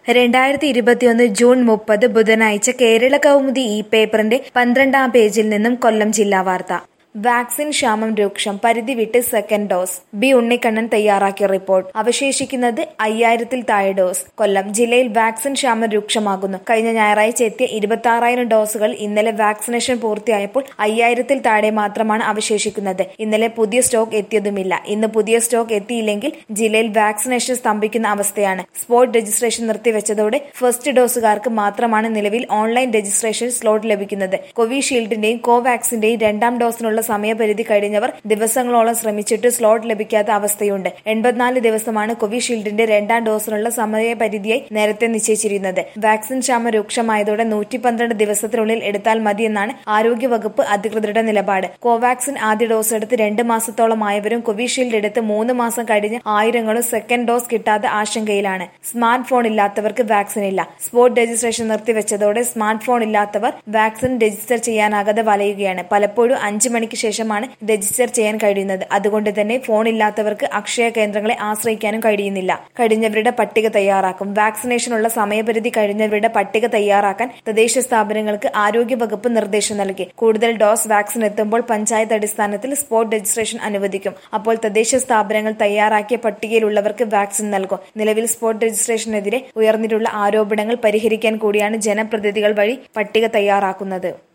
രണ്ടായിരത്തി ഇരുപത്തിയൊന്ന് ജൂൺ മുപ്പത് ബുധനാഴ്ച കേരള കൗമുദി ഈ പേപ്പറിന്റെ പന്ത്രണ്ടാം പേജിൽ നിന്നും കൊല്ലം ജില്ലാ വാർത്ത വാക്സിൻ ക്ഷാമം രൂക്ഷം പരിധി വിട്ട് സെക്കൻഡ് ഡോസ് ബി ഉണ്ണിക്കണ്ണൻ തയ്യാറാക്കിയ റിപ്പോർട്ട് അവശേഷിക്കുന്നത് അയ്യായിരത്തിൽ താഴെ ഡോസ് കൊല്ലം ജില്ലയിൽ വാക്സിൻ ക്ഷാമം രൂക്ഷമാകുന്നു കഴിഞ്ഞ ഞായറാഴ്ച എത്തിയ ഇരുപത്തി ആറായിരം ഡോസുകൾ ഇന്നലെ വാക്സിനേഷൻ പൂർത്തിയായപ്പോൾ അയ്യായിരത്തിൽ താഴെ മാത്രമാണ് അവശേഷിക്കുന്നത് ഇന്നലെ പുതിയ സ്റ്റോക്ക് എത്തിയതുമില്ല ഇന്ന് പുതിയ സ്റ്റോക്ക് എത്തിയില്ലെങ്കിൽ ജില്ലയിൽ വാക്സിനേഷൻ സ്തംഭിക്കുന്ന അവസ്ഥയാണ് സ്പോട്ട് രജിസ്ട്രേഷൻ നിർത്തിവെച്ചതോടെ ഫസ്റ്റ് ഡോസുകാർക്ക് മാത്രമാണ് നിലവിൽ ഓൺലൈൻ രജിസ്ട്രേഷൻ സ്ലോട്ട് ലഭിക്കുന്നത് കോവിഷീൽഡിന്റെയും കോവാക്സിന്റെയും രണ്ടാം ഡോസിനുള്ള സമയപരിധി കഴിഞ്ഞവർ ദിവസങ്ങളോളം ശ്രമിച്ചിട്ട് സ്ലോട്ട് ലഭിക്കാത്ത അവസ്ഥയുണ്ട് എൺപത്തിനാല് ദിവസമാണ് കോവിഷീൽഡിന്റെ രണ്ടാം ഡോസിനുള്ള സമയപരിധിയായി നേരത്തെ നിശ്ചയിച്ചിരുന്നത് വാക്സിൻ ക്ഷാമം രൂക്ഷമായതോടെ നൂറ്റി പന്ത്രണ്ട് ദിവസത്തിനുള്ളിൽ എടുത്താൽ മതിയെന്നാണ് ആരോഗ്യവകുപ്പ് അധികൃതരുടെ നിലപാട് കോവാക്സിൻ ആദ്യ ഡോസ് എടുത്ത് രണ്ട് മാസത്തോളമായവരും കോവിഷീൽഡ് എടുത്ത് മൂന്ന് മാസം കഴിഞ്ഞ് ആയിരങ്ങളും സെക്കൻഡ് ഡോസ് കിട്ടാതെ ആശങ്കയിലാണ് സ്മാർട്ട് ഫോൺ ഇല്ലാത്തവർക്ക് വാക്സിൻ ഇല്ല സ്പോട്ട് രജിസ്ട്രേഷൻ നിർത്തിവെച്ചതോടെ സ്മാർട്ട് ഫോൺ ഇല്ലാത്തവർ വാക്സിൻ രജിസ്റ്റർ ചെയ്യാനാകാതെ വലയുകയാണ് പലപ്പോഴും അഞ്ചു മണിക്ക് ശേഷമാണ് രജിസ്റ്റർ ചെയ്യാൻ കഴിയുന്നത് അതുകൊണ്ട് തന്നെ ഫോൺ ഇല്ലാത്തവർക്ക് അക്ഷയ കേന്ദ്രങ്ങളെ ആശ്രയിക്കാനും കഴിയുന്നില്ല കഴിഞ്ഞവരുടെ പട്ടിക തയ്യാറാക്കും വാക്സിനേഷനുള്ള സമയപരിധി കഴിഞ്ഞവരുടെ പട്ടിക തയ്യാറാക്കാൻ തദ്ദേശ സ്ഥാപനങ്ങൾക്ക് ആരോഗ്യവകുപ്പ് നിർദ്ദേശം നൽകി കൂടുതൽ ഡോസ് വാക്സിൻ എത്തുമ്പോൾ പഞ്ചായത്ത് അടിസ്ഥാനത്തിൽ സ്പോട്ട് രജിസ്ട്രേഷൻ അനുവദിക്കും അപ്പോൾ തദ്ദേശ സ്ഥാപനങ്ങൾ തയ്യാറാക്കിയ പട്ടികയിലുള്ളവർക്ക് വാക്സിൻ നൽകും നിലവിൽ സ്പോട്ട് രജിസ്ട്രേഷനെതിരെ ഉയർന്നിട്ടുള്ള ആരോപണങ്ങൾ പരിഹരിക്കാൻ കൂടിയാണ് ജനപ്രതിനിധികൾ വഴി പട്ടിക തയ്യാറാക്കുന്നത്